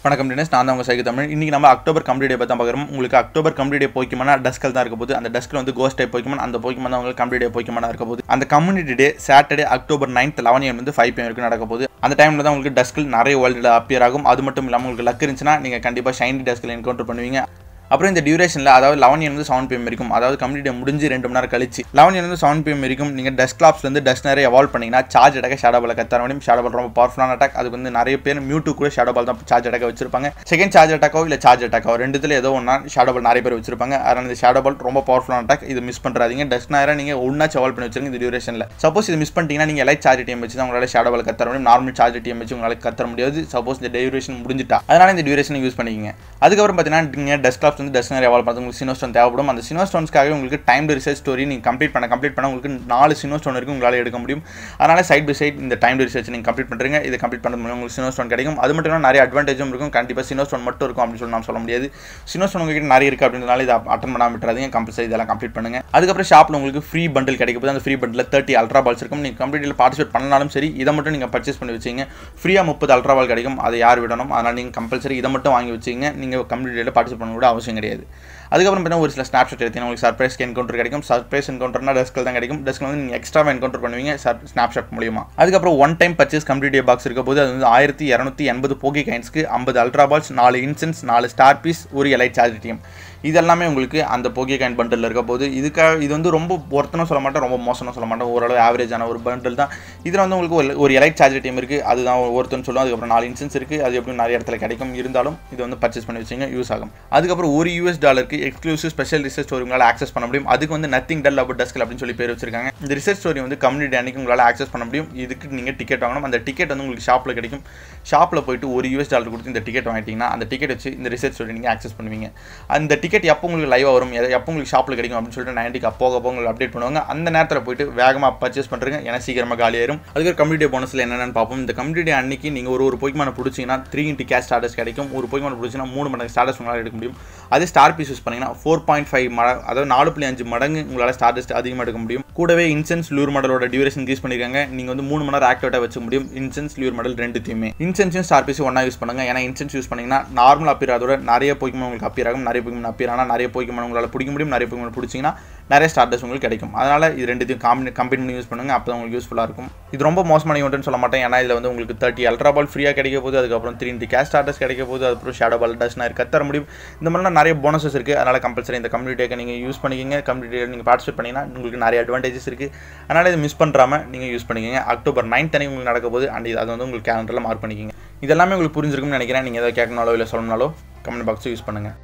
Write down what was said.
வணக்கம் டினஸ் நான் தான் உங்கள் சைக்கு தமிழ் இன்றைக்கி நம்ம அக்டோபர் கம்ப்ளீட் டே பற்றி பார்க்குறோம் உங்களுக்கு அக்டோபர் கம்ப்ளீட் டே போய்க்குமானா டஸ்கல் தான் இருக்க போகுது அந்த டஸ்கில் வந்து கோஸ்ட் டே போய்க்குமான் அந்த போய்க்குமான் தான் உங்களுக்கு கம்ப்ளீட் டே போய்க்குமானா இருக்க போகுது அந்த community day Saturday October ninth eleven AM வந்து ஃபைவ் பிஎம் வரைக்கும் நடக்க போகுது அந்த டைமில் தான் உங்களுக்கு டஸ்கில் நிறைய வேர்ல்டில் அப்பியர் ஆகும் அது மட்டும் இல்லாமல் உங்களுக்கு லக் இருந்துச்சுன்னா நீங்கள் கண்டிப்பாக ஷைனி டஸ்கில் என்கவுண்டர் பண்ணுவீங்க அப்புறம் இந்த டியூரேஷனில் அதாவது லெவன் இருந்து செவன் பிஎம் வரைக்கும் அதாவது கம்ப்ளீட் முடிஞ்சு ரெண்டு மணி நேரம் கழிச்சு லெவன் இருந்து செவன் பிஎம் வரைக்கும் நீங்கள் டெஸ்க் கிளாப்ஸ்லேருந்து டஸ்ட் நிறைய எவால்வ் பண்ணிங்கன்னா சார்ஜ் அடக்க ஷேடோ பால் கத்தர முடியும் ஷேடோ பால் ரொம்ப பவர்ஃபுல்லான அட்டாக் அதுக்கு வந்து நிறைய பேர் மியூட்டு கூட ஷேடோ பால் தான் சார்ஜ் அடக்க வச்சிருப்பாங்க செகண்ட் சார்ஜ் அட்டாக்கோ இல்லை சார்ஜ் அட்டாக்கோ ரெண்டுத்துல ஏதோ ஒன்றா ஷேடோ பால் நிறைய பேர் வச்சிருப்பாங்க அதனால் இந்த ஷேடோ பால் ரொம்ப பவர்ஃபுல்லான அட்டாக் இது மிஸ் பண்ணுறாதீங்க டஸ்ட் நேரம் நீங்கள் ஒன்றாச்சும் எவால்வ் பண்ணி வச்சிருங்க இந்த டியூரேஷனில் சப்போஸ் இது மிஸ் பண்ணிட்டீங்கன்னா நீங்கள் லைட் சார்ஜ் டிஎம் வச்சு தான் உங்களால் ஷேடோ பால் கத்தர முடியும் நார்மல் சார்ஜ் டிஎம் வச்சு உங்களால் கத்தர முடியாது சப்போஸ் இந்த டியூரேஷன் முடிஞ்சிட்டா அதனால் இந்த டியூரேஷன் யூஸ் பண்ணிக்கிங்க அதுக்கப்புறம் பார்த்தீங்கன்னா நீங்கள் டெஸ்க் கிளாப்ஸ் வந்து டஸ்ட் நிறைய எவால்வ் பண்ணுறது உங்களுக்கு சினோ ஸ்டோன் தேவைப்படும் அந்த சினோ ஸ்டோன்ஸ்க்காக உங்களுக்கு டைம் ரிசர்ச் ஸ்டோரி நீங்கள் கம்ப்ளீட் பண்ண கம்ப்ளீட் பண்ண உங்களுக்கு நாலு சினோ ஸ்டோன் வரைக்கும் உங்களால் எடுக்க முடியும் அதனால் சைட் பை சைட் இந்த டைம் ரிசர்ச் நீங்கள் கம்ப்ளீட் பண்ணுறீங்க இதை கம்ப்ளீட் பண்ணது மூலம் உங்களுக்கு சினோ ஸ்டோன் கிடைக்கும் அது மட்டும் இல்லாமல் நிறைய அட்வான்டேஜும் இருக்கும் கண்டிப்பாக சினோ ஸ்டோன் மட்டும் இருக்கும் அப்படின்னு சொல்லி நான் சொல்ல முடியாது சினோ ஸ்டோன் உங்ககிட்ட நிறைய இருக்குது அப்படின்றனால இதை அட்டன் பண்ணாமல் விட்டுறாதீங்க கம்பல்சரி இதெல்லாம் கம்ப்ளீட் பண்ணுங்க அதுக்கப்புறம் ஷாப்பில் உங்களுக்கு ஃப்ரீ பண்டில் கிடைக்க போது அந்த free bundle thirty ultra balls இருக்கும் நீங்கள் கம்ப்ளீட்டில் பார்ட்டிசிபேட் பண்ணாலும் சரி இதை மட்டும் நீங்கள் பர்ச்சேஸ் பண்ணி வச்சிங்க ஃப்ரீயாக முப்பது அல்ட்ரா பால் கிடைக்கும் அதை யார் விடணும் அதனால் நீங்கள் கம்பல்சரி இதை மட்டும் வாங்கி வச்சிங்க நீங்கள் கம்ப்ளீட்டில் பார்ட்டிசிபேட் பண்ண கூட அவசியம் கிடையாது அதுக்கப்புறம் பார்த்தீங்கன்னா ஒரு சில ஸ்னாப்ஷாட் எடுத்தீங்கன்னா உங்களுக்கு சர்ப்ரைஸ் என்கவுண்டர் கிடைக்கும் சர்ப்ரைஸ் என்கவுண்டர்னா டெஸ்கில் தான் கிடைக்கும் டெஸ்கில் வந்து நீங்கள் எக்ஸ்ட்ரா என்கவுண்டர் பண்ணுவீங்க ஸ்னாப்ஷாட் மூலியமா அதுக்கப்புறம் one time purchase complete box இருக்க போது அது வந்து ஆயிரத்தி இரநூத்தி எண்பது போகி கைன்ஸ்க்கு ஐம்பது அல்ட்ரா பால்ஸ் நாலு இன்சென்ஸ் நாலு ஸ்டார் பீஸ் ஒரு எலைட் சார்ஜ் டீம் இதெல்லாமே உங்களுக்கு அந்த போகி காயின் பண்டில் இருக்க போது இதுக்காக இது வந்து ரொம்ப ஒருத்தனும் சொல்ல மாட்டேன் ரொம்ப மோசம்னு சொல்ல மாட்டேன் ஓரளவு ஆவரேஜான ஒரு பண்டில் தான் இதில் வந்து உங்களுக்கு ஒரு ஒரு எலைட் சார்ஜ் டீம் இருக்குது அதுதான் ஒருத்தன் சொல்லுவோம் அதுக்கப்புறம் நாலு இன்சென்ஸ் இருக்குது அது எப்படி நிறைய இடத்துல கிடைக்கும் இருந்தாலும் இது வந்து பர்ச்சேஸ் பண்ணி வச்சிங்க யூஸ் ஆகும் அதுக்கப்புறம் ஒரு யூஎஸ் டாலருக்கு எக்ஸ்க்ளூசிவ் ஸ்பெஷல் ரிசர்ச் ஸ்டோரி உங்களால் ஆக்சஸ் பண்ண முடியும் அதுக்கு வந்து நத்திங் டல் அபவுட் டஸ்கல் அப்படின்னு சொல்லி பேர் வச்சிருக்காங்க இந்த ரிசர்ச் ஸ்டோரி வந்து கம்யூனிட்டி அன்னைக்கு உங்களால் ஆக்சஸ் பண்ண முடியும் இதுக்கு நீங்கள் டிக்கெட் வாங்கணும் அந்த டிக்கெட் வந்து உங்களுக்கு ஷாப்பில் கிடைக்கும் ஷாப்பில் போயிட்டு ஒரு யூஎஸ் டாலர் கொடுத்து இந்த டிக்கெட் வாங்கிட்டீங்கன்னா அந்த டிக்கெட் வச்சு இந்த ரிசர்ச் ஸ்டோரி நீங்கள் ஆக்சஸ் பண்ணுவீங்க அந்த டிக்கெட் எப்போ உங்களுக்கு லைவாக வரும் எதை எப்போ உங்களுக்கு ஷாப்பில் கிடைக்கும் அப்படின்னு சொல்லிட்டு நைன்ட்டிக்கு அப்போ அப்போ உங்களுக்கு அப்டேட் பண்ணுவாங்க அந்த நேரத்தில் போயிட்டு வேகமாக பர்ச்சேஸ் பண்ணுறீங்க ஏன்னா சீக்கிரமாக காலியாயிரும் அதுக்கு கம்யூனிட்டி போனஸில் என்னென்னு பார்ப்போம் இந்த கம்யூனிட்டி அன்னைக்கு நீங்கள் ஒரு ஒரு பொய்மான பிடிச்சிங்கன்னா த்ரீ இன்ட்டு கேஷ் ஸ்டார்டர்ஸ் கிடைக்கும் ஒரு பொய்மான பிடிச்சிங்கன்னா மூணு மடங்கு ஸ்டார்டர்ஸ் உங்களால் எடுக்க முடியும் அதே ஸ்டார் பீஸ் யூஸ் பண்ணிங்கன்னா ஃபோர் பாயிண்ட் ஃபைவ் மட அதாவது நாலு புள்ளி அஞ்சு மடங்கு உங்களால் ஸ்டார்டஸ்ட் அதிகமாக எடுக்க முடியும் கூடவே இன்சென்ஸ் லூர் மாடலோட டியூரேஷன் இன்க்ரீஸ் பண்ணிருக்காங்க நீங்கள் வந்து மூணு மணி நேரம் ஆக்டிவேட்டாக வச்சுக்க முடியும் இன்சென்ஸ் லூர் மாடல் ரெண்டுத்தையுமே இன்சென்ஸும் ஸ்டார் பீஸும் ஒன்றா யூஸ் பண்ணுங்க ஏன்னா இன்சென்ஸ் யூஸ் பண்ணிங்கன்னா நார்மல் அப்பியர் அதோட நிறைய போய்க்குமா உங்களுக்கு அப்பியர் ஆகும் நிறைய போய்க்குமா அப்பியர் ஆனால் நிறைய போய்க்குமா உங்களால் பிடிக்க முடியும் நிறைய போய்க்குமா பிடிச்சிங்கன்னா நிறைய ஸ்டார்டர்ஸ் உங்களுக்கு கிடைக்கும் அதனால் இது ரெண்டுத்தையும் காம்பி கம்பைன் பண்ணி யூஸ் பண்ணுங்கள் அப்போ தான் உங்களுக்கு யூஸ்ஃபுல்லாக இருக்கும் இது ரொம்ப மோசமான ஈவெண்ட்னு சொல்ல மாட்டேன் ஏன்னா இதில் வந்து உங்களுக்கு தேர்ட்டி அல்ட்ரா பால் ஃப்ரீயாக கிடைக்க போகுது அதுக்கப்புறம் த்ரீ இன்ட்டு கேஷ் ஸ்டார்டர்ஸ் கிடைக்க போகுது அதுக்கப்புறம் ஷேடோ பால் டஸ்ட் நான் கத்தர முடியும் இந்த மாதிரிலாம் நிறைய போனஸஸ் இருக்குது அதனால் கம்பல்சரி இந்த கம்யூனிட்டியை நீங்கள் யூஸ் பண்ணிக்கிங்க கம்யூனிட்டியை நீங்கள் பார்ட்டிசிபேட் பண்ணிங்கன்னா உங்களுக்கு நிறைய அட்வான்டேஜஸ் இருக்குது அதனால் இதை மிஸ் பண்ணுறாமல் நீங்கள் யூஸ் பண்ணிக்கிங்க அக்டோபர் நைன்த் அன்னைக்கு உங்களுக்கு நடக்க போது அண்ட் அது வந்து உங்களுக்கு கேலண்டரில் மார்க் பண்ணிக்கிங்க இதெல்லாமே உங்களுக்கு புரிஞ்சிருக்கும்னு நினைக்கிறேன் நீங்கள் எதாவது கேட்கணாலோ இல்லை சொல்லணும்னாலோ கமெண்ட் பாக்ஸை யூஸ் பண்ணுங்கள்